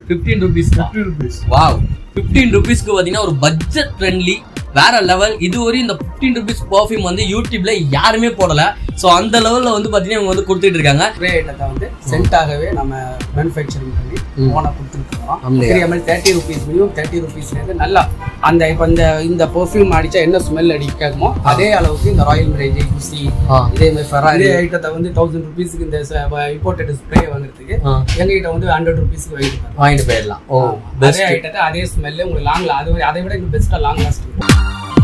Fifteen rupees fifty rupees wow fifteen ருபீஸ்க்கு பார்த்தீங்கன்னா ஒரு பட்ஜெட் ஃப்ரெண்ட்லி வேற லெவல் இதுவரை இந்த ஃபிஃப்டீன் ருபீஸ் பர்ஃப்யூம் வந்து யூடியூப்ல யாருமே போடல ஸோ அந்த லெவல்ல வந்து பார்த்தீங்கன்னா இவங்க வந்து கொடுத்துட்டு இருக்காங்க ஸ்ப்ரே ஐட்டத்தை வந்து சென்ட்டாகவே நம்ம மேனுஃபேக்சரிங் பண்ணி ஓனா கொடுத்துருக்கோம் அப்படியா? Three ml thirty rupees minimum thirty ருபீஸ்லேருந்து நல்லா அந்த இப்போ இந்த இந்த பெர்ஃப்யூம் அடிச்சா என்ன ஸ்மெல் அடிக்குமோ அதே அளவுக்கு இந்த ராயல் மிரேஜ் குசி ஆ. இதே மாதிரி ஃபெராரி ஐட்டத்தை வந்து தௌசண்ட் ருபீஸ்க்கு இந்த இம்போர்ட்டட் ஸ்ப்ரே வாங்குறதுக்கு ஆ. எங்ககிட்ட வந்து ஹண்ட்ரட் ருபீஸ்க்கு வாங்கிட்டு தரோம். வாங்கிட்டு போயிடலாம் ஓ ஆமா. அதே பெஸ்ட் ஐட்டத்தை அதே ஸ்மெல்லு உங்களுக்கு லாங் அது அதை விட இன்னும் பெஸ்ட்டாக லாங் லாஸ்ட் இருக்கும்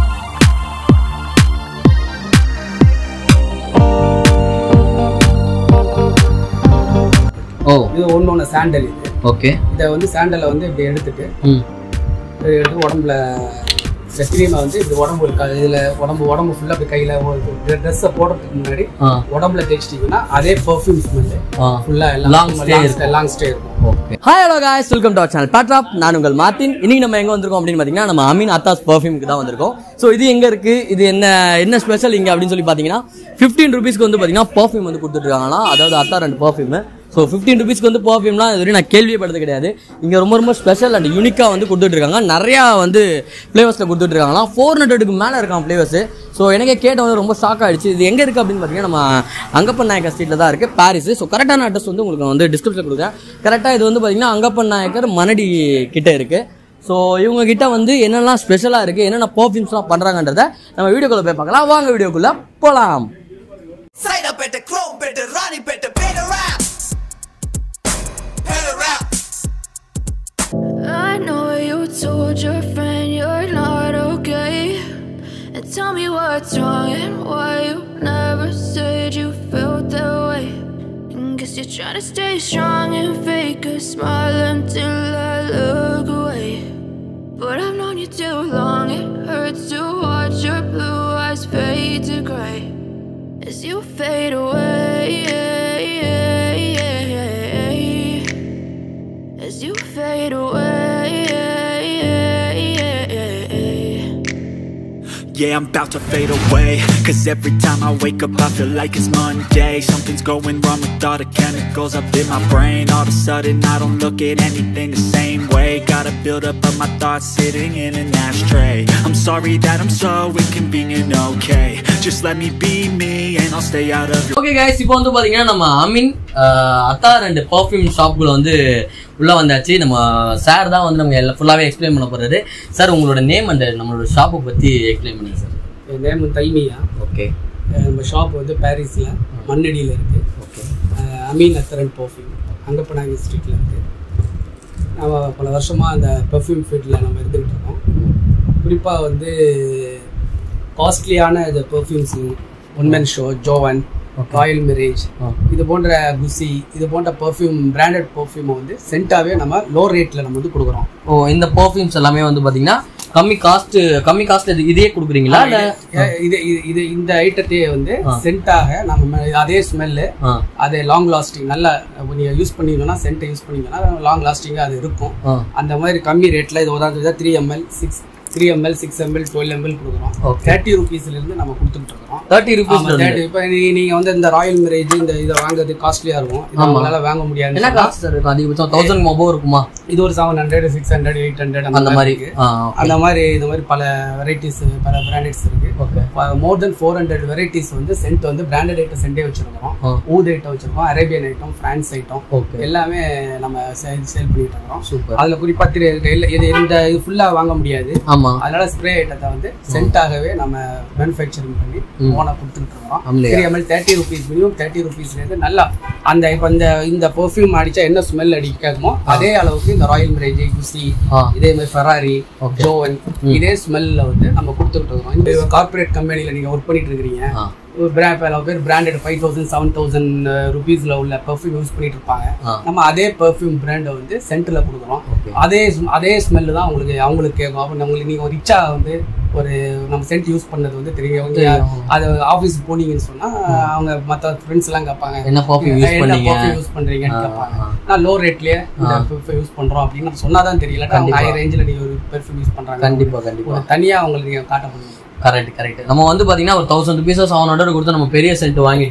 ஓ இது ஒன்று ஒன்று சாண்டல் இது ஓகே இதை வந்து சாண்டலை வந்து இப்படி எடுத்துட்டு ம் இதை எடுத்து உடம்புல இந்த க்ரீமை வந்து இப்படி உடம்பு இருக்காது இதில் உடம்பு உடம்பு ஃபுல்லாக இப்படி கையில் ட்ரெஸ்ஸை போடுறதுக்கு முன்னாடி ஆ உடம்புல தேய்ச்சிட்டிங்கன்னா அதே பெர்ஃப்யூம் ஸ்மெல்லு ஆ ஃபுல்லாக Long stay எல்லாம் இருக்கும். லாங் ஸ்டே இருக்கும் okay hi hello guys welcome to our channel பேட்ராப் நான் உங்கள் மார்ட்டின் இன்னைக்கு நம்ம எங்க வந்திருக்கோம் அப்படின்னு பார்த்தீங்கன்னா நம்ம அமீன் அத்தாஸ் பர்ஃப்யூமுக்கு தான் வந்திருக்கோம் ஸோ இது எங்க இருக்கு இது என்ன என்ன ஸ்பெஷல் இங்க அப்படின்னு சொல்லி பார்த்தீங்கன்னா ஃபிஃப்டீன் ருபீஸ்க்கு வந்து பார்த்தீங்கன்னா பர்ஃப்யூம் வந்து கொடுத்துட்டு இருக்காங்களா அதாவது அத்தா ரெண்டு பர்ஃப்யூம் ஸோ ஃபிஃப்டீன் ருபீஸ்க்கு வந்து பர்ஃப்யூம்லாம் இது வரையும் நான் கேள்விப்பட்டது கிடையாது இங்கே ரொம்ப ரொம்ப ஸ்பெஷல் அண்ட் யூனிக்காக வந்து கொடுத்துட்டு இருக்காங்க நிறையா வந்து ஃப்ளேவர்ஸில் கொடுத்துட்டு இருக்காங்களாம் ஃபோர் ஹண்ட்ரடுக்கு மேலே இருக்கான் ஃப்ளேவர்ஸ் ஸோ எனக்கே கேட்ட வந்து ரொம்ப ஷாக் ஆயிடுச்சு இது எங்கே இருக்குது அப்படின்னு பார்த்தீங்கன்னா நம்ம அங்கப்பன் நாயக்கர் ஸ்ட்ரீட்டில் தான் இருக்குது பாரிஸ் ஸோ கரெக்டான அட்ரஸ் வந்து உங்களுக்கு வந்து டிஸ்கிரிப்ஷன் கொடுக்குறேன் கரெக்டாக இது வந்து பார்த்தீங்கன்னா அங்கப்பன் நாயக்கர் மணடி கிட்ட இருக்குது ஸோ இவங்க கிட்ட வந்து என்னெல்லாம் ஸ்பெஷலாக இருக்குது என்னென்ன பர்ஃப்யூம்ஸ்லாம் பண்ணுறாங்கன்றத நம்ம வீடியோக்குள்ளே போய் பார்க்கலாம் வாங்க வீடியோக்குள்ளே போகலாம் Side up at the chrome, better run it, better better rap. Better rap. I know you told your friend you're not okay. And tell me what's wrong and why you never said you felt that way. And guess you're trying to stay strong and fake a smile until I look away. But I've known you too long, it hurts to watch your blue eyes fade to gray as you fade away. As you fade away. Yeah, I'm about to fade away. Cause every time I wake up, I feel like it's Monday. Something's going wrong with all the chemicals up in my brain. All of a sudden, I don't look at anything the same way. Gotta build up of my thoughts sitting in an ashtray. I'm sorry that I'm so inconvenient, okay? Just let me be me and I'll stay out of your okay guys இப்போ வந்து பார்த்தீங்கன்னா நம்ம அமீன் அஹ், அத்தா ரெண்டு perfume ஷாப்புக்குள்ள வந்து உள்ளே வந்தாச்சு நம்ம சார் தான் வந்து நம்ம எல்லாம் ஃபுல்லாகவே எக்ஸ்பிளைன் பண்ண போகிறது சார் உங்களோட நேம் அண்ட் நம்மளோட ஷாப்பை பற்றி எக்ஸ்பிளைன் பண்ணுங்க சார் என் நேம் தைமியா ஓகே அஹ் நம்ம ஷாப் வந்து பாரிஸில் மண்ணடியில் இருக்குது ஓகே அமீன் அத்தரன் பர்ஃப்யூம் அங்கப்பனாங்கி ஸ்ட்ரீட்டில் இருக்குது நம்ம பல வருஷமாக அந்த பெர்ஃப்யூம் ஃபீல்டில் நம்ம இருந்துகிட்டு இருக்கோம் குறிப்பாக வந்து காஸ்ட்லியான இந்த perfumes one man show Jovan Royal Mirage ஆ. இது போன்ற குசி இது போன்ற பெர்ஃப்யூம் பிராண்டட் பெர்ஃப்யூமை வந்து சென்ட்டாகவே நம்ம லோ ரேட்டில் நம்ம வந்து கொடுக்குறோம் ஓ இந்த பர்ஃப்யூம்ஸ் எல்லாமே வந்து பார்த்தீங்கன்னா கம்மி காஸ்ட் கம்மி காஸ்ட் இது இதையே கொடுக்குறீங்களா இல்லை ஏ- இது இது- இது இந்த ஐட்டத்தையே வந்து சென்ட்டாக நம்ம ம- அதே ஸ்மெல்லு ஆ அதே லாங் லாஸ்டிங் நல்லா நீங்கள் யூஸ் பண்ணீங்கன்னா சென்ட்டை யூஸ் பண்ணீங்கன்னா லாங் லாஸ்டிங்காக அது இருக்கும் ஆ அந்த மாதிரி கம்மி ரேட்டில் இது உதாரணத்துக்கு three ml six three ml six ml twelve ml கொடுக்குறோம் Okay. தேர்ட்டி ருபீஸ்லேருந்து நம்ம கொடுத்துட்டு இருக்கோம் தேர்ட்டி ருபீஸ் ஆமா, 30 இப்போ நீ- நீங்க வந்து இந்த ராயல் மிரேஜ் இந்த இதை வாங்குறது காஸ்ட்லியா இருக்கும் இது அவங்களால வாங்க முடியாது என்ன காஸ்ட் சார் இருக்கும் அதிகபட்சம் தௌசண்ட் மொபைல் இருக்குமா இது ஒரு seven hundred six hundred eight hundred அந்த மாதிரி இருக்கு ஆ அந்த மாதிரி இந்த மாதிரி பல வெரைட்டிஸ் பல பிராண்டட்ஸ் இருக்கு okay more than four hundred varieties வந்து சென்ட் வந்து பிராண்டட் ஐட்டம் சென்டே வச்சிருக்கோம் ஆ. ஊத் ஐட்டம் வச்சிருக்கோம் Arabian item France item okay எல்லாமே நம்ம சேல் சேல் பண்ணிட்டு இருக்கோம் சூப்பர் அதுல குறிப்பா திரு- இல்ல, இது இந்த இது ஃபுல்லா வாங்க முடியாது ஆமா அதனால ஸ்ப்ரே ஐட்டத்தை வந்து சென்ட்டாகவே நம்ம மேனுஃபேக்சரிங் பண்ணி ஓனா கொடுத்துட்டு இருக்கோம் ஆமலையா? Three ml thirty rupees minimum thirty ருபீஸ்லேருந்து நல்லா அந்த இப்போ இந்த இந்த பெர்ஃப்யூம் அடிச்சா என்ன ஸ்மெல் அடிக்குமோ அதே அளவுக்கு இந்த ராயல் மிரேஜ் குசி ஆ இதே மாதிரி ஃபெராரி Okay. ஜோவன் இதே ஸ்மெல்ல வந்து நம்ம கொடுத்துட்டு இருக்கோம் இந்த கார்ப்பரேட் கம்பெனில நீங்க ஒர்க் பண்ணிட்டு இருக்கிறீங்க ஆ ஒரு பிராண்ட் பல பேர் branded five thousand seven thousand ருபீஸ்ல உள்ள பெர்ஃப்யூம் யூஸ் பண்ணிட்டு இருப்பாங்க ஆ. நம்ம அதே பெர்ஃப்யூம் பிராண்டை வந்து சென்டர்ல கொடுக்குறோம் Okay. அதே sm- அதே ஸ்மெல் தான் உங்களுக்கு அவங்களுக்கு கேட்கும் அப்போ உங்களுக்கு நீங்க ரிச்சா வந்து ஒரு நம்ம சென்ட் யூஸ் பண்ணது வந்து தெரியும் வந்து தெரியும். அது ஆஃபீஸ் போனீங்கன்னு சொன்னா அவங்க மற்ற ஃப்ரெண்ட்ஸ் எல்லாம் கேட்பாங்க என்ன perfume use என்ன பண்ணீங்க? perfume யூஸ் பண்றீங்கன்னு ஆ, கேட்பாங்க ஆ. நான் லோ ரேட்லயே இந்த பெர்ஃப்யூம் யூஸ் பண்றோம் அப்படின்னு நம்ம சொன்னாதான் தெரியல அவங்க கண்டிப்பா. ஹை ரேஞ்சில் நீங்க ஒரு பெர்ஃப்யூம் யூஸ் பண்றாங்க கண்டிப்பா கண்டிப்பா ஒரு தனியா அவங்களுக்கு நீங்க காட்ட முடியும் கரெக்ட் கரெக்ட் நம்ம வந்து பாத்தீங்கன்னா ஒரு தௌசண்ட் ருபீஸ் செவன் ஹண்ட்ரட் கொடுத்து நம்ம பெரிய சென்ட் வாங்கிட்டு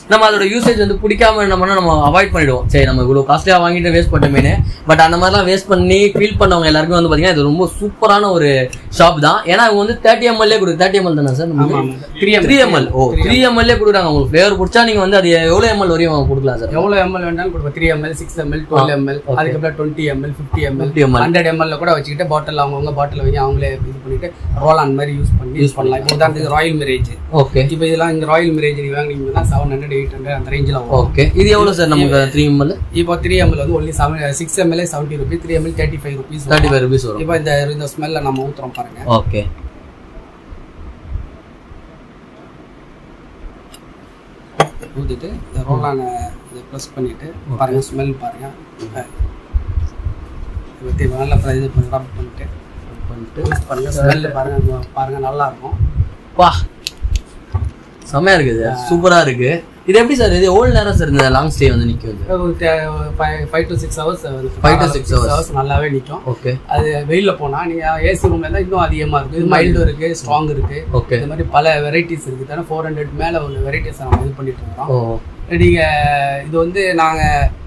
நம்ம அதோட யூசேஜ் வந்து பிடிக்காம என்ன பண்ணா நம்ம அவாய்ட் பண்ணிடுவோம் சரி நம்ம இவ்வளவு காஸ்ட்லியா வாங்கிட்டு வேஸ்ட் பண்ணமேனு பட் அந்த மாதிரிலாம் வேஸ்ட் பண்ணி ஃபீல் பண்ணவங்க எல்லாருக்கும் வந்து பாத்தீங்கன்னா இது ரொம்ப சூப்பரான ஒரு ஷாப் தான் ஏன்னா இவங்க வந்து தேர்ட்டி எம்எல்ஏ கொடுக்கு தேர்ட்டி எம்எல் தானே சார் ஆமா ஆமா த்ரீ த்ரீ எம்எல் ஓ த்ரீ எம்எல்ஏ கொடுக்குறாங்க உங்களுக்கு ஃபிளேவர் பிடிச்சா நீங்க வந்து அது எவ்வளவு எம்எல் வரையும் அவங்க கொடுக்கலாம் சார் எவ்வளவு எம்எல் வேணாலும் கொடுப்போம் three ml six ml twelve ml அதுக்கப்புறம் twenty ml fifty ml 50 ml. Hundred எம்எல்ல கூட வச்சுக்கிட்டு பாட்டில் அவங்கவுங்க பாட்டில் வாங்கி அவங்களே இது பண்ணிட்டு ரோல் ஆன் மாதிரி யூஸ் பண்ணி யூஸ் பண்ணலாம் இப்போ உதாரணத்துக்கு ராயல் மிரேஜ் ஓகே இப்போ இதெல்லாம் இந்த ராயல் மிரேஜ் நீ வாங்கினீங்கன்னா செவன் ஹண்ட்ரட் எயிட் ஹண்ட்ரட் அந்த ரேஞ்சில் வரும் ஓகே இது எவ்வளவு சார் நமக்கு த்ரீ எம்எல் இப்போ த்ரீ எம்எல் வந்து only seven six ml seventy rupees three ml thirty five rupees thirty five rupees வரும் இப்போ இந்த இந்த ஸ்மெல்ல நம்ம ஊத்துறோம் பாருங்க ஓகே ஊற்றிட்டு இந்த ரோல் ஆன இதை ப்ரெஸ் பண்ணிட்டு பாருங்க ஸ்மெல் பாருங்க இப்போ நல்லா fry இது பண்ணி ரப் பண்ணிட்டு பண்ணிட்டு யூஸ் பண்ணுங்க ஸ்மெல் பாருங்க பாருங்க நல்லா இருக்கும் வா செம்மையா இருக்குது சூப்பரா இருக்கு இது எப்படி சார் இது எவ்வளவு நேரம் சார் இந்த லாங் ஸ்டே வந்து நிக்கும் five to six hours Five to six hours. Hours நல்லாவே நிற்கும் ஓகே அது வெயில்ல போனா நீங்க ஏசி ரூம்ல இருந்தா இன்னும் அதிகமா இருக்கு இது மைல்டு இருக்கு ஸ்ட்ராங் இருக்கு ஓகே இந்த மாதிரி பல வெரைட்டிஸ் இருக்கு தானே ஃபோர் ஹண்ட்ரட் மேல உள்ள வெரைட்டிஸ் நம்ம இது பண்ணிட்டு இருக்கோம் ஓ நீங்க இது வந்து நாங்க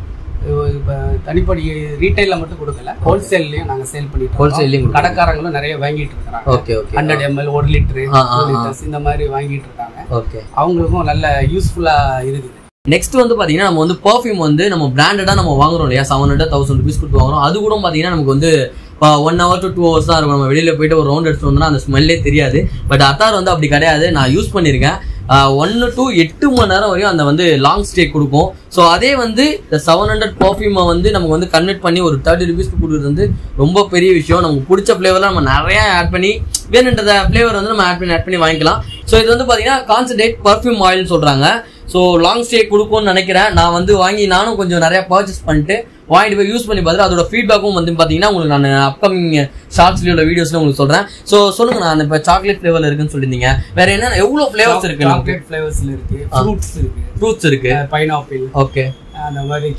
இப்போ தனிப்படி ரீட்டைல்ல மட்டும் கொடுக்கல ஹோல்சேல்லையும் நாங்க சேல் பண்ணிட்டு இருக்கோம். Wholesale-லயும் கொடுக்குறீங்க. கடைக்காரங்களும் நிறைய வாங்கிட்டு இருக்காங்க ஓகே ஓகே ஹண்ட்ரட் எம்எல் ஒரு லிட்டரு ஆ, ஆ, ஆ. லிட்டர்ஸ் இந்த மாதிரி வாங்கிட்டு இருக்காங்க ஓகே அவங்களுக்கும் நல்ல யூஸ்ஃபுல்லா இருக்குது நெக்ஸ்ட் வந்து பாத்தீங்கன்னா நம்ம வந்து பர்ஃப்யூம் வந்து நம்ம பிராண்டடா நம்ம வாங்குறோம் இல்லையா செவன் ஹண்ட்ரட் தௌசண்ட் ருபீஸ் கொடுத்து வாங்குறோம் அது கூட பாத்தீங்கன்னா நமக்கு வந்து one hour to two hours தான் இருக்கும் நம்ம வெளியில போயிட்டு ஒரு ரவுண்ட் எடுத்து வந்தோம்னா அந்த ஸ்மெல்லே தெரியாது பட் அத்தார் வந்து அப்படி கிடையாது நான் யூஸ் பண்ணியிருக்கேன் ஒன்னு டு எட்டு மணி நேரம் வரையும் அந்த வந்து லாங் ஸ்டே கொடுக்கும் ஸோ அதே வந்து இந்த செவன் ஹண்ட்ரட் பர்ஃப்யூமை வந்து நமக்கு வந்து கன்வெர்ட் பண்ணி ஒரு தேர்ட்டி ருபீஸ்க்கு கொடுக்குறது வந்து ரொம்ப பெரிய விஷயம் நமக்கு பிடிச்ச ஃப்ளேவர்லாம் நம்ம நிறைய ஆட் பண்ணி வேணுன்றத ஃப்ளேவர் வந்து நம்ம ஆட் பண்ணி ஆட் பண்ணி வாங்கிக்கலாம் ஸோ இது வந்து பார்த்தீங்கன்னா கான்சன்ட்ரேட் பர்ஃப்யூம் ஆயில்னு சொல்கிறாங்க ஸோ லாங் ஸ்டே கொடுக்கும்னு நினைக்கிறேன் நான் வந்து வாங்கி நானும் கொஞ்சம் நிறைய பர்ச்சேஸ் பண்ணிட்டு வாங்கிட்டு போய் யூஸ் பண்ணி பார்த்துட்டு அதோட ஃபீட்பேக்கும் வந்து பார்த்தீங்கன்னா உங்களுக்கு நான் அப்கமிங் ஷார்ட்ஸ்லயோட வீடியோஸ்ல உங்களுக்கு சொல்றேன் ஸோ சொல்லுங்க நான் இப்போ சாக்லேட் ஃப்ளேவர்ல இருக்குன்னு சொல்லியிருந்தீங்க வேற என்ன எவ்வளோ ஃப்ளேவர்ஸ் இருக்கு நமக்கு சாக்லேட் ஃபிளேவர்ஸ்ல இருக்கு ஃப்ரூட்ஸ் இருக்கு ஃப்ரூட்ஸ் இருக்கு பைனாப்பிள் ஓகே அந்த மாதிரி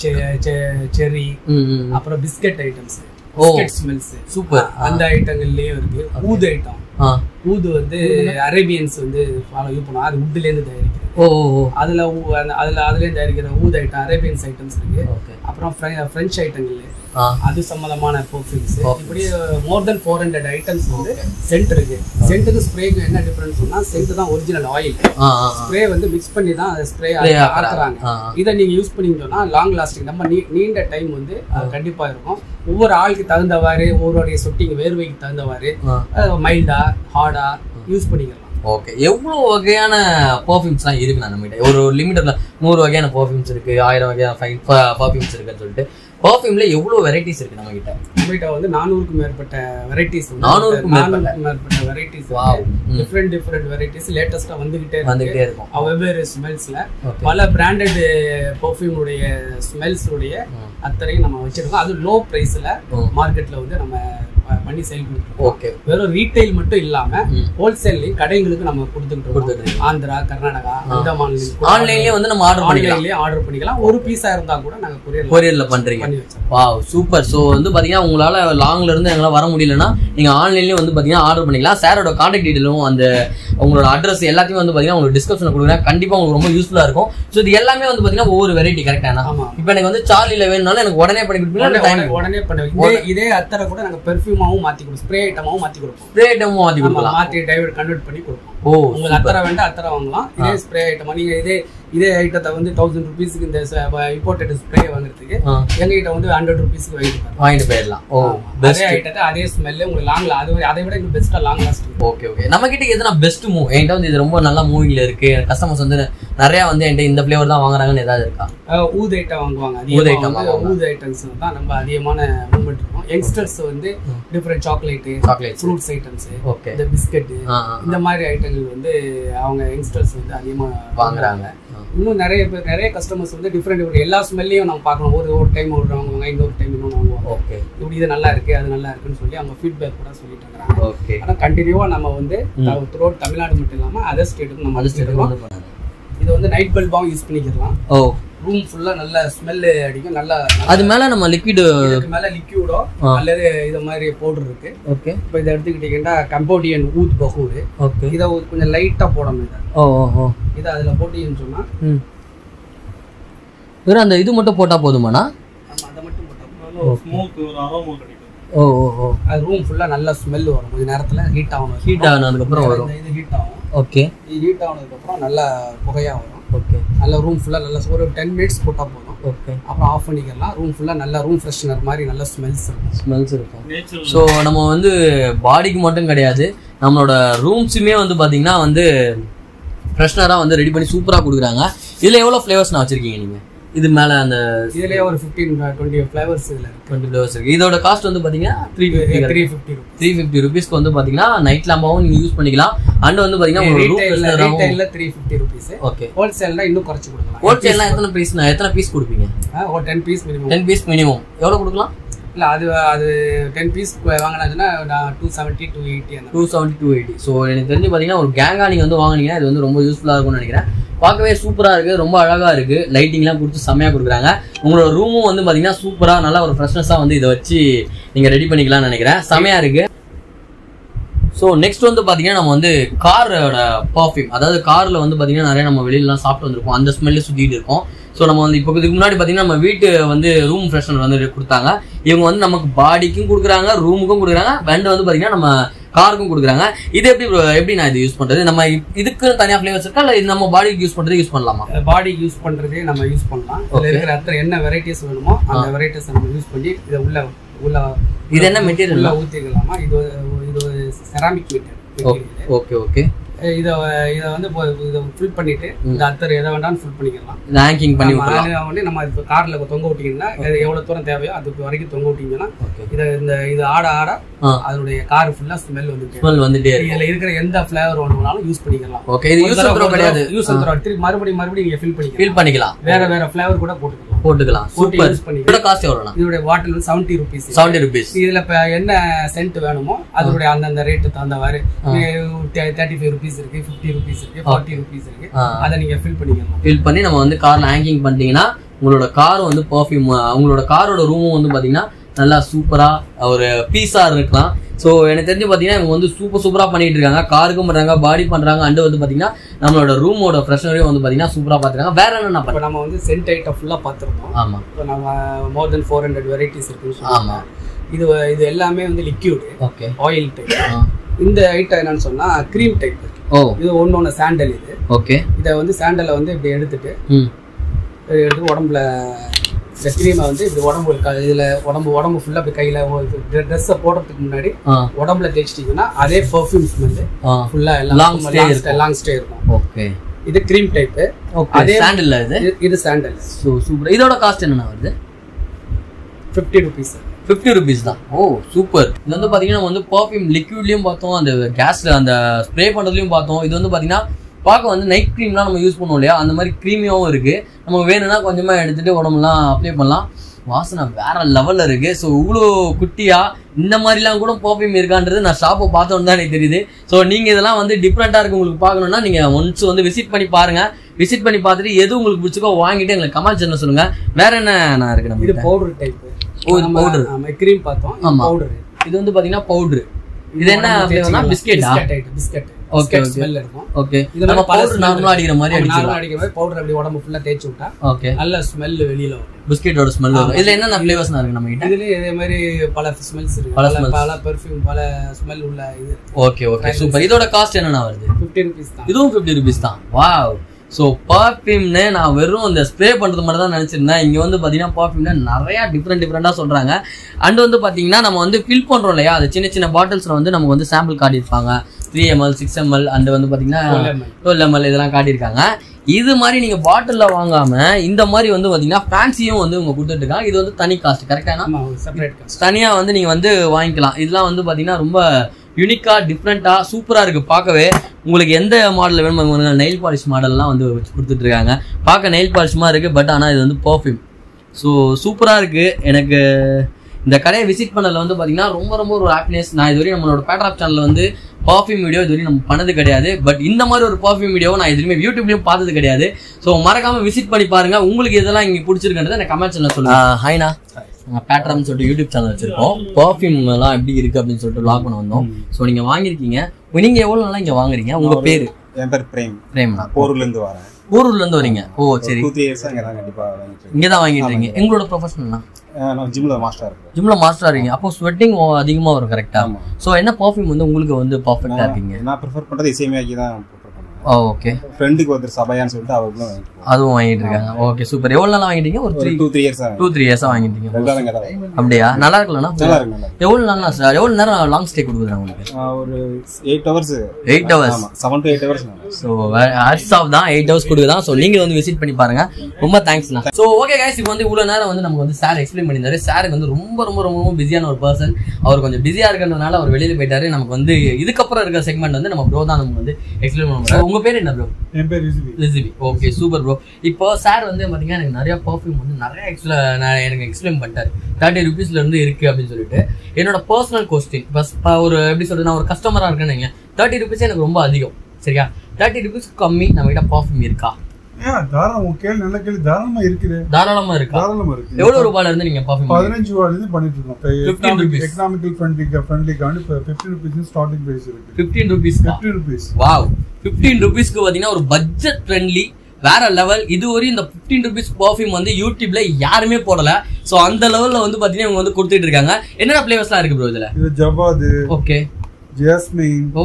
செர்ரி ம் ம் அப்புறம் பிஸ்கட் ஐட்டம்ஸ் ஓ. பிஸ்கட் ஸ்மெல்ஸ் சூப்பர் அந்த ஐட்டங்கள்லயும் இருக்கு ஊது ஐட்டம் ஆ ஊது வந்து அரேபியன்ஸ் வந்து ஃபாலோ யூ பண்ணுவாங்க அது woodல இருந்து தயாரிக்கிறது ஓ ஓ ஓ அதுல ஊ- அந்த- அதுல அதுல இருந்து தயாரிக்கிற ஊது ஐட்டம் அரேபியன்ஸ் ஐட்டம்ஸ் இருக்கு ஓகே அப்புறம் பிரெஞ்சு ஐட்டங்கள் ஆ அது சம்பந்தமான பர்ஃப்யூம்ஸ் Perfumes. இப்படி more than four hundred items வந்து சென்ட் இருக்கு சென்ட்டுக்கு ஸ்ப்ரேக்கு என்ன டிஃபரன்ஸ் சொன்னா சென்ட் தான் ஒரிஜினல் ஆயில் ஆ ஆ ஆ. ஸ்ப்ரே வந்து மிக்ஸ் பண்ணி தான் அதை ஸ்ப்ரே Spray ஆக்குறாங்க. ஆக்குறாங்க ஆ, ஆ. இதை நீங்க யூஸ் பண்ணீங்கன்னு சொன்னா லாங் லாஸ்டிங் நம்ம நீ- நீண்ட டைம் வந்து அது கண்டிப்பா இருக்கும் ஒவ்வொரு ஆளுக்கு தகுந்தவாறு ஒவ்வொருடைய சொட்டிங் வேர்வைக்கு தகுந்தவாறு ஆ மைல்டா ஹார்டா யூஸ் பண்ணிக்கலாம் ஓகே எவ்வளோ வகையான பர்ஃப்யூம்ஸ்லாம் இருக்கு நான் நம்மகிட்ட ஒரு லிமிட்டட்ல நூறு வகையான பர்ஃப்யூம்ஸ் இருக்கு ஆயிரம் வகையான பர்ஃப்யூம்ஸ் இருக்குன்னு சொல்லிட்டு பர்ஃப்யூம்ல எவ்வளோ வெரைட்டிஸ் இருக்கு நம்ம கிட்ட நம்மகிட்ட வந்து நானூறுக்கும் மேற்பட்ட வெரைட்டிஸ் 400 க்கும் மேற்பட்ட. மேற்பட்ட வெரைட்டிஸ் Wow. ம். டிஃப்ரெண்ட் டிஃப்ரெண்ட் வெரைட்டிஸ் லேட்டஸ்டா வந்துகிட்டே இருக்கு வந்துகிட்டே இருக்கும் அவ வெவ்வேறு ஸ்மெல்ஸ்ல Okay. பல பிராண்டட் பெர்ஃப்யூம் உடைய ஸ்மெல்ஸ் உடைய அத்தனையும் நம்ம வச்சிருக்கோம் அது லோ பிரைஸ்ல ம். மார்க்கெட்ல வந்து நம்ம ப- பண்ணி சேல் பண்ணிட்டு இருக்கோம் ஓகே வெறும் ரீட்டைல் மட்டும் இல்லாம ம். ஹோல்சேல்லையும் கடைங்களுக்கு நம்ம கொடுத்துட்டு கொடுத்துட்டு இருக்கோம் ஆந்திரா கர்நாடகா இந்த மாநிலம் ஆன்லைன்லயே வந்து நம்ம ஆர்டர் பண்ணிக்கலாம் ஆன்லைன்லயே ஆர்டர் பண்ணிக்கலாம் ஒரு பீஸா இருந்தா கூட நாங்க கொரியர் கொரியர்ல பண்றீங்க பண்ணி வச்சிருக்கோம் வாவ் சூப்பர் ஸோ வந்து பாத்தீங்கன்னா உங்களால லாங்ல இருந்து எங்களால் வர முடியலன்னா நீங்க ஆன்லைன்லயே வந்து பாத்தீங்கன்னா ஆர்டர் பண்ணிக்கலாம் சாரோட கான்டாக்ட் டீடைலும் அந்த உங்களோட அட்ரஸ் எல்லாத்தையும் வந்து பாத்தீங்கன்னா உங்களுக்கு டிஸ்கிரிப்ஷன் கொடுக்குறேன் கண்டிப்பா உங்களுக்கு ரொம்ப யூஸ்ஃபுல்லா இருக்கும் ஸோ இது எல்லாமே வந்து பாத்தீங்கன்னா ஒவ்வொரு வெரைட்டி கரெக்டானா ஆமா இப்போ எனக்கு வந்து சார்லில வேணும்னாலும் எனக்கு உடனே பண்ணி கொடுப்பீங்களா உடனே டைம் உடனே- உடனே பண்ணுவோம் இதே இதே அத்தரை கூட நாங்க பெர்ஃபியூமாவும் மாத்தி கொடுப்போம் ஸ்ப்ரே ஐட்டமாவும் மாத்தி கொடுப்போம் ஸ்ப்ரே ஐட்டமும் மாத்தி ஆமா, கொடுக்கலாம் மாத்தி டைவர்ட் கன்வெர்ட் பண்ணி கொடுப்போம் ஓ உங்களுக்கு அத்தரை வேண்டாம் அத்தரை வாங்கலாம் இதே ஸ்ப்ரே ஐட்டமா நீங்க இதே இதே ஐட்டத்தை வந்து தௌசண்ட் ருபீஸ்க்கு இந்த இம்போர்ட்டட் ஸ்ப்ரே வாங்குறதுக்கு ஆ, எங்க கிட்ட வந்து ஹண்ட்ரட் ருபீஸ்க்கு வாங்கிட்டு போறோம். வாங்கிட்டு போயிடலாம் ஓ அதே பெஸ்ட் ஐட்டத்தை அதே ஸ்மெல்லு உங்களுக்கு லாங்ல அது அதை விட இன்னும் பெஸ்டா லாங் லாஸ்டிங் ஓகே ஓகே நம்ம கிட்ட எதுனா பெஸ்ட் மூவ் என்கிட்ட வந்து இது ரொம்ப நல்லா மூவிங்ல இருக்கு கஸ்டமர்ஸ் வந்து நிறைய வந்து என்கிட்ட இந்த ஃபிளேவர் தான் வாங்குறாங்கன்னு ஏதாவது இருக்கா ஊது ஐட்டம் வாங்குவாங்க ஊது அதிகமா item வந்து வாங்குவாங்க. ஊது ஐட்டம்ஸ் தான் நம்ம அதிகமான மூவ்மெண்ட் இருக்கும் யங்ஸ்டர்ஸ் வந்து different chocolate chocolates fruits items okay இந்த பிஸ்கட் ஆ ஆ, இந்த மாதிரி ஐட்டங்கள் வந்து அவங்க யங்ஸ்டர்ஸ் வந்து அதிகமா வாங்குறாங்க ஆ. இன்னும் நிறைய பேர் நிறைய கஸ்டமர்ஸ் வந்து டிஃப்ரெண்ட் எல்லா ஸ்மெல்லையும் நம்ம பார்க்கணும் ஒரு ஒரு டைம் ஒரு வாங்குவாங்க இன்னொரு டைம் இன்னொன்று வாங்குவாங்க ஓகே இப்படி இது நல்லா இருக்கு அது நல்லா இருக்குன்னு சொல்லி அவங்க ஃபீட்பேக் கூட சொல்லிட்டு இருக்காங்க ஓகே ஆனால் கண்டினியூவா நம்ம வந்து த்ரோட் தமிழ்நாடு மட்டும் இல்லாம அதர் ஸ்டேட்டுக்கும் நம்ம அது அடிச்சுட்டு ஸ்டெப் இருக்கோம். வந்து பண்ணாங்க இது வந்து நைட் பல்பாவும் யூஸ் பண்ணிக்கலாம் ஓ ரூம் ஃபுல்லா நல்ல ஸ்மெல் அடிக்கும் நல்லா அது மேல நம்ம லிக்விட் இதுக்கு மேல லிக்யூடோ ஆ. அல்லது இது மாதிரி பவுடர் இருக்கு ஓகே இப்போ இதை எடுத்துக்கிட்டீங்கன்னா கம்போடியன் ஊத் பகூர் ஓகே இதை ஒரு கொஞ்சம் லைட்டா போடணும் இதை ஓ ஓ ஓ இதை அதுல போட்டீங்கன்னு சொன்னா ம் வெறும் அந்த இது மட்டும் போட்டா போதுமாண்ணா நம்ம அதை மட்டும் போட்டோம் ஸ்மோக் ஒரு அரோமா கிடைக்கும் ஓ ஓ ஓ அது ரூம் ஃபுல்லாக நல்லா ஸ்மெல் வரும் கொஞ்ச நேரத்தில் ஹீட் ஆகணும் ஹீட் ஆனதுக்கப்புறம் வரும் இந்த இது ஹீட் ஆகும் ஓகே இது ஹீட் ஆனதுக்கப்புறம் நல்லா புகையாக வரும் ஓகே நல்லா ரூம் ஃபுல்லாக நல்லா ஒரு டென் மினிட்ஸ் போட்டால் போதும் ஓகே அப்புறம் ஆஃப் பண்ணிக்கலாம் ரூம் ஃபுல்லாக நல்லா ரூம் ஃப்ரெஷ்னர் மாதிரி நல்ல ஸ்மெல்ஸ் இருக்கும் ஸ்மெல்ஸ் இருக்கும் நேச்சுரல் ஸோ நம்ம வந்து பாடிக்கு மட்டும் கிடையாது நம்மளோட ரூம்ஸுமே வந்து பார்த்தீங்கன்னா வந்து ஃப்ரெஷ்னராக வந்து ரெடி பண்ணி சூப்பராக கொடுக்குறாங்க இதில் எவ்வளோ ஃப்ளேவர்ஸ் நான் வச்சுருக்கீங்க நீங்கள் இது மேலே அந்த இதுலேயே ஒரு ஃபிஃப்டீன் டுவெண்ட்டி ஃப்ளேவர்ஸ் இதில் இருக்கு டுவெண்ட்டி ஃப்ளேவர்ஸ் இருக்குது இதோட காஸ்ட் வந்து பார்த்தீங்கன்னா three fifty three fifty rupees three fifty ருபீஸ்க்கு வந்து பார்த்தீங்கன்னா நைட் லேம்பாவும் நீங்கள் யூஸ் பண்ணிக்கலாம் அண்ட் வந்து பார்த்தீங்கன்னா ஒரு ரூம் ரீட்டைலில் ஃப்ரெஷ்னராகவும் ரீட்டைலில் த்ரீ ஃபிஃப்டி ருபீஸ் ஓகே ஹோல்சேலில் இன்னும் குறைச்சி கொடுக்கலாம் ஹோல்சேல்லாம் எத்தனை பீஸ் எத்தனை பீஸ் கொடுப்பீங்க ஆ, ஒரு ten piece minimum ten piece minimum எவ்வளோ கொடுக்கலாம் இல்லை அது அது டென் பீஸ் வாங்கினாச்சுன்னா நான் டூ செவன்ட்டி டூ எயிட்டி அந்த two seventy two eighty so எனக்கு தெரிஞ்சு பார்த்தீங்கன்னா ஒரு கேங்காக நீங்கள் வந்து வாங்குனீங்கன்னா இது வந்து ரொம்ப யூஸ்ஃபுல்லாக இருக்கும்னு நினைக்கிறேன் பார்க்கவே சூப்பராக இருக்குது ரொம்ப அழகாக இருக்குது லைட்டிங்லாம் கொடுத்து செம்மையாக கொடுக்குறாங்க உங்களோட ரூமும் வந்து பார்த்தீங்கன்னா சூப்பராக நல்லா ஒரு ஃப்ரெஷ்னஸாக வந்து இதை வச்சு நீங்கள் ரெடி பண்ணிக்கலாம்னு நினைக்கிறேன் செம்மையாக இருக்குது ஸோ நெக்ஸ்ட் வந்து பார்த்தீங்கன்னா நம்ம வந்து காரோட பர்ஃப்யூம் அதாவது காரில் வந்து பார்த்தீங்கன்னா நிறைய நம்ம வெளியிலலாம் சாப்பிட்டு வந்திருப்போம் அந்த ஸ்மெல்லு சுற்றிட்டு இருக்கும் ஸோ நம்ம வந்து இப்போ இதுக்கு முன்னாடி பார்த்தீங்கன்னா நம்ம வீட்டு வந்து ரூம் ஃப்ரெஷ்னர் வந்து கொடுத்தாங்க இவங்க வந்து நமக்கு பாடிக்கும் கொடுக்குறாங்க ரூமுக்கும் கொடுக்குறாங்க வெண்ட் வந்து பார்த்தீங்கன்னா நம்ம காருக்கும் கொடுக்குறாங்க இது எப்படி bro- எப்படி நான் இது யூஸ் பண்ணுறது நம்ம இதுக்கு தனியாக ஃப்ளேவர்ஸ் இருக்கா இல்லை இது நம்ம பாடிக்கு யூஸ் பண்ணுறது யூஸ் பண்ணலாமா பாடி யூஸ் பண்றதே நம்ம யூஸ் பண்ணலாம் இதுல இருக்கிற அத்தனை என்ன வெரைட்டிஸ் வேணுமோ அந்த வெரைட்டிஸ் நம்ம யூஸ் பண்ணி இதை உள்ள உள்ள இது என்ன மெட்டீரியல் உள்ள ஊத்திக்கலாமா இது ஒரு- இது ஒரு செராமிக் மெட்டீரியல் ஓகே ஓகே இதை இதை வந்து இப்போ இதை ஃபில் பண்ணிட்டு இந்த அத்தர் எதை வேண்டாலும் ஃபில் பண்ணிக்கலாம் இது ஹேங்கிங் பண்ணி ஆமா, விட்டுலாம் அது வந்து நம்ம இப்போ கார்ல தொங்க விட்டீங்கன்னா அது எவ்வளவு தூரம் தேவையோ அதுக்கு வரைக்கும் தொங்க விட்டீங்கன்னா ஓகே இதை இந்த இது ஆட ஆட ஆ. அதனுடைய கார் ஃபுல்லா ஸ்மெல் வந்துட்டு ஸ்மெல் வந்துட்டே இருக்கு இதுல இருக்கிற எந்த ஃபிளேவர் வேணும்னாலும் யூஸ் பண்ணிக்கலாம் ஓகே இது யூஸ் பண்ணுறோம் கிடையாது யூஸ் திருப்பி மறுபடியும் மறுபடியும் நீங்க ஃபில் பண்ணிக்கலாம் ஃபீல் பண்ணிக்கலாம் வேற வேற ஃபிளேவர் கூட போட்டுக்கலாம் போட்டுக்கலாம் போட்டு சூப்பர் யூஸ் பண்ணிக்கலாம் இதோட காஸ்ட் எவ்வளோண்ணா இதோட பாட்டில் வந்து செவன்ட்டி ருபீஸ் செவன்டி ருபீஸ் இதுல இப்ப என்ன சென்ட் வேணுமோ அதனுடைய அந்தந்த ரேட்டு தகுந்தவாறு தேர்ட்டி ஃபைவ் ருபீஸ் இருக்கு ஃபிஃப்டி ருபீஸ் இருக்கு ஃபார்ட்டி ருபீஸ் இருக்கு ஆ. அதை நீங்க ஃபில் பண்ணிக்கலாம் ஃபில் பண்ணி நம்ம வந்து கார்ல ஹேங்கிங் பண்ணிட்டீங்கன்னா உங்களோட கார் வந்து பர்ஃப்யூம் உங்களோட காரோட ரூமும் வந்து பாத்தீங்கன்னா நல்லா சூப்பரா ஒரு பீஸா இருக்கலாம் ஸோ எனக்கு தெரிஞ்சு பாத்தீங்கன்னா இவங்க வந்து சூப்பர் சூப்பரா பண்ணிட்டு இருக்காங்க காருக்கும் பண்றாங்க பாடி பண்றாங்க அண்டு வந்து பாத்தீங்கன்னா நம்மளோட ரூமோட ஃப்ரெஷ்னரையும் வந்து பாத்தீங்கன்னா சூப்பரா பாத்துருக்காங்க வேற என்ன இப்போ பண்ணலாம் நம்ம வந்து சென்ட் ஐட்டம் ஃபுல்லா பார்த்துருக்கோம் ஆமா இப்போ நம்ம more than four hundred varieties இருக்குன்னு சொல்லுவாங்க ஆமா இது இது எல்லாமே வந்து லிக்யூடு ஓகே ஆயில் டைப் இந்த ஐட்டம் என்னன்னு சொன்னா க்ரீம் டைப் ஓ இது ஒன்று ஒன்று சாண்டல் இது ஓகே இதை வந்து சாண்டலை வந்து இப்படி எடுத்துட்டு ம் இதை எடுத்து உடம்புல இந்த க்ரீமை வந்து இப்படி உடம்பு க- இதுல உடம்பு உடம்பு ஃபுல்லா இப்படி கையில ட்ரெஸ்ஸை போடுறதுக்கு முன்னாடி ஆ உடம்புல தேய்ச்சிட்டிங்கன்னா அதே பெர்ஃப்யூம் ஸ்மெல் ஆ ஃபுல்லா Long எல்லாம் stay இருக்கும். லாங் ஸ்டே இருக்கும் ஓகே இது க்ரீம் டைப்பு ஓகே அதே- சாண்டில் இது இது சாண்டல் ஸோ சூப்பர் இதோட காஸ்ட் என்னண்ணா வருது ஃபிஃப்டி ருபீஸ் ஃபிஃப்டி ருபீஸ் தான் ஓ சூப்பர் இது வந்து பார்த்தீங்கன்னா நம்ம வந்து பர்ஃப்யூம் லிக்விட்லையும் பார்த்தோம் அந்த கேஸில் அந்த ஸ்ப்ரே பண்ணுறதுலையும் பார்த்தோம் இது வந்து பார்த்தீங்கன்னா பார்க்க வந்து நைட் க்ரீம்லாம் நம்ம யூஸ் பண்ணுவோம் இல்லையா அந்த மாதிரி க்ரீமியாகவும் இருக்குது நம்ம வேணும்னா கொஞ்சமாக எடுத்துகிட்டு உடம்புலாம் அப்ளை பண்ணலாம் வாசனை வேற லெவலில் இருக்குது ஸோ இவ்வளோ குட்டியாக இந்த மாதிரிலாம் கூட பர்ஃப்யூம் இருக்கான்றது நான் ஷாப்பை பார்த்தோன்னு தான் எனக்கு தெரியுது ஸோ நீங்கள் இதெல்லாம் வந்து டிஃப்ரெண்ட்டாக இருக்கு உங்களுக்கு பார்க்கணுன்னா நீங்கள் ஒன்ஸ் வந்து விசிட் பண்ணி பாருங்கள் விசிட் பண்ணி பார்த்துட்டு எது உங்களுக்கு பிடிச்சிக்கோ வாங்கிட்டு எங்களுக்கு கமெண்ட் சேனல் சொல்லுங்கள் வேற என்ன நான் இருக்கு நம்ம இது கிட்ட? பவுடர் டைப் ஓ, இது powder. க்ரீம் பார்த்தோம் ஆமா. பவுடர் இது வந்து பாத்தீங்கன்னா பவுடர் இது என்ன ஃப்ளேவர்னா பிஸ்கெட்டா biscuit biscuit Okay, biscuit okay. Smell இருக்கும் ஓகே இது நம்ம மாதிரி பல பவுடர் smell நார்மலா இருக்கு. அடிக்கிற மாதிரி ஆமா, நார்மலா அடிச்சிடலாம் அடிக்கிற மாதிரி பவுடர் அப்படி உடம்பு ஃபுல்லா தேய்ச்சி விட்டா ஓகே நல்ல ஸ்மெல் வெளியில வரும் பிஸ்கெட்டோட ஸ்மெல் வரும் இதுல என்னென்ன ஃப்ளேவர்ஸ் இருக்கு நம்ம கிட்ட இதுலயே இதே மாதிரி பல ஸ்மெல்ஸ் இருக்கு பல பல smells. பல பெர்ஃப்யூம் பல ஸ்மெல் உள்ள இது ஓகே ஓகே சூப்பர் இதோட காஸ்ட் என்னென்ன வருது ஃபிஃப்டி ருபீஸ் தான் இதுவும் ஃபிஃப்டி ருபீஸ் தான் வாவ் ஸோ பர்ஃப்யூம்னு நான் வெறும் இந்த ஸ்ப்ரே பண்ணுறது மட்டும் தான் நினச்சிருந்தேன் இங்கே வந்து பார்த்தீங்கன்னா பர்ஃப்யூம்ல நிறையா டிஃப்ரெண்ட் டிஃப்ரெண்ட்டாக சொல்கிறாங்க அண்ட் வந்து பார்த்தீங்கன்னா நம்ம வந்து ஃபில் பண்ணுறோம் இல்லையா அது சின்ன சின்ன பாட்டில்ஸில் வந்து நமக்கு வந்து சாம்பிள் காட்டியிருப்பாங்க three ml six ml and வந்து பார்த்தீங்கன்னா 12 ml. டுவெல் எம்எல் இதெல்லாம் காட்டியிருக்காங்க இது மாதிரி நீங்கள் பாட்டிலில் வாங்காமல் இந்த மாதிரி வந்து பார்த்தீங்கன்னா ஃபேன்சியும் வந்து உங்க கொடுத்துட்டு இருக்காங்க இது வந்து தனி காஸ்ட் கரெக்டான ஆமா செப்பரேட் காஸ்ட் தனியாக வந்து நீங்கள் வந்து வாங்கிக்கலாம் இதெல்லாம் வந்து பார்த்தீங்கன்னா ரொம்ப யூனிக்காக டிஃப்ரெண்ட்டாக சூப்பராக இருக்குது பார்க்கவே உங்களுக்கு எந்த மாடல் வேணுமோ நெயில் பாலிஷ் மாடல்லாம் வந்து வச்சு கொடுத்துட்டு இருக்காங்க பார்க்க நெயில் பாலிஷ்மாக இருக்குது பட் ஆனால் இது வந்து பர்ஃப்யூம் ஸோ சூப்பராக இருக்குது எனக்கு இந்த கடையை விசிட் பண்ணதில் வந்து பார்த்தீங்கன்னா ரொம்ப ரொம்ப ஒரு ஹாப்பினஸ் நான் இதுவரையும் நம்மளோட பேட்ராப் சேனலில் வந்து பர்ஃப்யூம் வீடியோ இதுவரையும் நம்ம பண்ணது கிடையாது பட் இந்த மாதிரி ஒரு பர்ஃப்யூம் வீடியோ நான் எதுவுமே யூடியூப்லேயும் பார்த்தது கிடையாது ஸோ மறக்காமல் விசிட் பண்ணி பாருங்க உங்களுக்கு இதெல்லாம் இங்கே பிடிச்சிருக்குன்றதை எனக்கு கமெண்ட் சேனல் சொல்லுங்க ஹாய்னா நாங்கள் பேட்ராம்னு சொல்லிட்டு யூடியூப் சேனல் வச்சிருக்கோம் பர்ஃப்யூம் எல்லாம் எப்படி இருக்கு அப்படின்னு சொல்லிட்டு லாக் பண்ண வந்தோம் ஸோ நீங்கள் வாங்கியிருக்கீங்க நீங்க எவ்வளோ நாளா இங்கே வாங்குறீங்க உங்க பேர் என் பேர் பிரேம் பிரேம்னா நான் போரூர்ல இருந்து வரேன் போரூர்ல இருந்து வரீங்க ஓ சரி டூ த்ரீ இயர்ஸாக இங்கே தான் கண்டிப்பாக வாங்கிட்டு இருக்கேன் இங்க தான் வாங்கிட்டு இருக்கீங்க எங்களோட ப்ரொஃபஷனல்னா அஹ் நான் ஜிம்மில் மாஸ்டராக இருக்கேன் ஜிம்ல மாஸ்டரா இருக்கீங்க அப்போ ஸ்வெட்டிங் அதிகமா வரும் கரெக்டா ஆமா. சோ என்ன பர்ஃபியூம் வந்து உங்களுக்கு வந்து பர்ஃபெக்ட்டா இருக்கீங்க நான் ப்ரிஃபர் பண்ணுறது இசைமையாக்கி தான் ப்ரிஃபர் பண்ணுவேன் ஓ ஓகே ஃப்ரெண்டுக்கு ஒருத்தர் சபையான்னு சொல்லிட்டு அவருக்குள்ள வாங்கிட்டு போவோம் அதுவும் வாங்கிட்டு இருக்காங்க ஓகே சூப்பர் எவ்வளவு நாளா வாங்கிட்டீங்க ஒரு த்ரீ ஒரு டூ த்ரீ இயர்ஸாக டூ த்ரீ இயர்ஸா வாங்கிட்டீங்க ரெகுலராக இங்கே தான் வாங்குவேன். அப்படியா நல்லா இருக்கலண்ணா நல்லா இருக்கு நல்லா இருக்கு. எவ்வளவு நாளா சார் எவ்வளவு நேரம் லாங் ஸ்டே கொடுக்குறாங்க உங்களுக்கு ஆஹ் ஒரு எயிட் ஹவர்ஸ் எயிட் ஹவர்ஸ் ஆமாம் seven to eight hours so hats off தான் எயிட் ஹவர்ஸ் கொடுக்குதான் ஸோ நீங்க வந்து விசிட் பண்ணி பாருங்க ரொம்ப தேங்க்ஸ்ண்ணா ஸோ ஓகே கைஸ் இப்போ வந்து இவ்வளோ நேரம் வந்து நமக்கு வந்து சார் எக்ஸ்பிளைன் பண்ணியிருந்தாரு சாருக்கு வந்து ரொம்ப ரொம்ப ரொம்ப ரொம்ப பிஸியான ஒரு பர்சன் அவர் கொஞ்சம் பிஸியா இருக்கிறதுனால அவர் வெளியில போயிட்டாரு நமக்கு வந்து இதுக்கப்புறம் இருக்கிற செக்மெண்ட் வந்து நம்ம ப்ரோ தான் நமக்கு வந்து எக்ஸ்பிளைன் பண்ண முடியும் உங்க பேர் என்ன ப்ரோ என் பேர் recipe recipe okay super bro இப்போ சார் வந்து பார்த்தீங்கன்னா எனக்கு நிறைய பர்ஃப்யூம் வந்து நிறைய எக்ஸ்ட்ரா நான் எனக்கு எக்ஸ்பிளைன் பண்ணிட்டாரு தேர்ட்டி ருபீஸ்ல இருந்து இருக்கு அப்படின்னு சொல்லிட்டு என்னோட பர்சனல் கொஸ்டின் பஸ் ஒரு எப்படி சொல்றது நான் ஒரு கஸ்டமரா இருக்கேன்னு தேர்ட்டி ருபீஸ் எனக்கு ரொம்ப அதிகம் சரியா தேர்ட்டி ருபீஸ் கம்மி நம்ம கிட்ட பர்ஃப்யூம் இருக்கா ஏன் தாராளம் உன் கேள்வி நல்ல கேள்வி தாராளமா இருக்குது தாராளமா இருக்கா தாராளமா இருக்கு எவ்வளவு ரூபாயில இருந்து நீங்க பர்ஃப்யூம் பதினஞ்சு ரூபாயில இருந்து பண்ணிட்டு இருக்கோம் 15 rupees. எக்கனாமிக்கல் ஃப்ரெண்ட்லி ஃப்ரெண்ட்லிக்கான இப்போ ஃபிஃப்டி ருபீஸ் ஸ்டார்டிங் பிரைஸ் இருக்கு fifteen rupees fifty rupees wow fifteen ருபீஸ்க்கு பார்த்தீங்கன்னா ஒரு பட்ஜெட் ஃப்ரெண்ட்லி வேற லெவல் இதுவரையும் இந்த ஃபிஃப்டீன் ருபீஸ் பர்ஃப்யூம் வந்து யூடியூப்ல யாருமே போடல ஸோ அந்த லெவல்ல வந்து பார்த்தீங்கன்னா இவங்க வந்து கொடுத்துட்டு இருக்காங்க என்னென்ன ஃபிளேவர்ஸ்லாம் இருக்கு ப்ரோ இதுல இது ஜவாது ஓகே ஜாஸ்மின் ஓ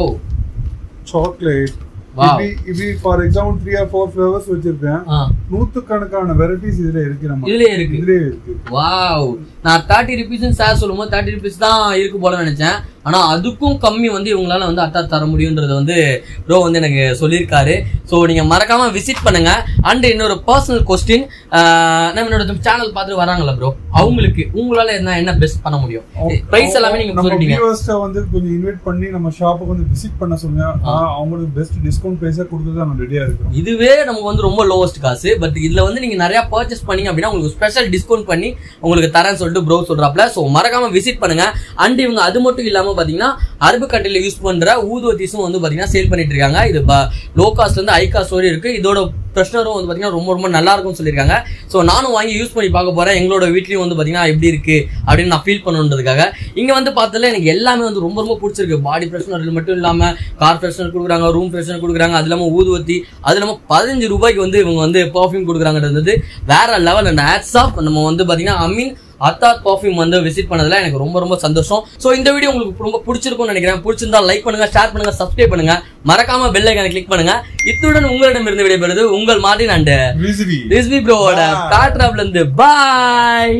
சாக்லேட் Wow. இப்படி இப்படி for example three or four flavours வச்சிருக்கேன் ஆ நூத்துக்கணக்கான வெரைட்டிஸ் இதுல இருக்கு நம்ம இதுலயே இருக்கு இதுலயே இருக்கு வாவ் நான் தேர்ட்டி ருபீஸ் சார் சொல்லும்போது தேர்ட்டி ருபீஸ் தான் இருக்கு போல நினைச்சேன் ஆனா அதுக்கும் கம்மி வந்து இவங்களால வந்து அட்டா தர முடியுன்றது வந்து ப்ரோ வந்து எனக்கு சொல்லியிருக்காரு ஸோ நீங்க மறக்காம விசிட் பண்ணுங்க அண்ட் இன்னொரு பர்சனல் கொஸ்டின் நம்ம என்னோட சேனல் பார்த்துட்டு வராங்கல்ல ப்ரோ அவங்களுக்கு உங்களால என்ன என்ன பெஸ்ட் பண்ண முடியும் பிரைஸ் எல்லாமே நீங்க நம்ம சொல்லிட்டீங்க வியூவர்ஸ்ட வந்து கொஞ்சம் இன்வைட் பண்ணி நம்ம ஷாப்புக்கு வந்து விசிட் பண்ண சொல்லுங்க ஆ, அவங்களுக்கு பெஸ்ட் டிஸ்கவுண்ட் பிரைஸா கொடுத்து நம்ம ரெடியா இருக்கிறோம் இதுவே நமக்கு வந்து ரொம்ப லோவஸ்ட் காசு பட் இதுல வந்து நீங்க நிறைய பர்ச்சேஸ் பண்ணீங்க அப்படின்னா உங்களுக்கு ஸ்பெஷல் டிஸ்கவுண்ட் பண்ணி உங்களுக்கு தரேன்னு சொல்லிட்டு ப்ரோ சொல்றாப்ல ஸோ மறக்காம விசிட் பண்ணுங்க அண்ட் இவங்க அது மட்டும் இல்லாம பாத்தீங்கன்னா அரபு கண்ட்ரில யூஸ் பண்ற ஊதுவத்திஸும் வந்து பாத்தீங்கன்னா சேல் பண்ணிட்டு இருக்காங்க இது லோ காஸ்ட்ல இருந்து ஹை காஸ்ட் வரை இருக்கு இதோட ஃப்ரெஷ்னரும் வந்து பாத்தீங்கன்னா ரொம்ப ரொம்ப நல்லா இருக்கும்னு சொல்லியிருக்காங்க ஸோ நானும் வாங்கி யூஸ் பண்ணி பார்க்க போறேன் எங்களோட வீட்லயும் வந்து பாத்தீங்கன்னா எப்படி இருக்கு அப்படின்னு நான் ஃபீல் பண்ணுன்றதுக்காக இங்க வந்து பார்த்ததுல எனக்கு எல்லாமே வந்து ரொம்ப ரொம்ப பிடிச்சிருக்கு பாடி ஃப்ரெஷ்னர் மட்டும் இல்லாம கார் ஃப்ரெஷ்னர் கொடுக்குறாங்க ரூம் ஃப்ரெஷ்னர் கொடுக்குறாங்க அது இல்லாம ஊதுவத்தி அது இல்லாம பதினஞ்சு ரூபாய்க்கு வந்து இவங்க வந்து பர்ஃப்யூம் கொடுக்குறாங்கன்றது வந்து வேற லெவல் அண்ட் ஹேட்ஸ் ஆஃப் நம்ம வந்து பாத்தீங்கன்னா ஐ மீன் அத்தாத் பர்ஃப்யூம் வந்து விசிட் பண்ணதுல எனக்கு ரொம்ப ரொம்ப சந்தோஷம் ஸோ இந்த வீடியோ உங்களுக்கு ரொம்ப பிடிச்சிருக்கும்னு நினைக்கிறேன் பிடிச்சிருந்தா லைக் பண்ணுங்க ஷேர் பண்ணுங்க சப்ஸ்கிரைப் பண்ணுங்க மறக்காம பெல் ஐக்கான கிளிக் பண்ணுங்க இத்துடன் உங்களிடம் இருந்து விடைபெறுது உங்கள் மார்டின் அண்ட் ரிசிபி ரிஸ்வி ப்ரோவோட காட்ராப்ல இருந்து பாய்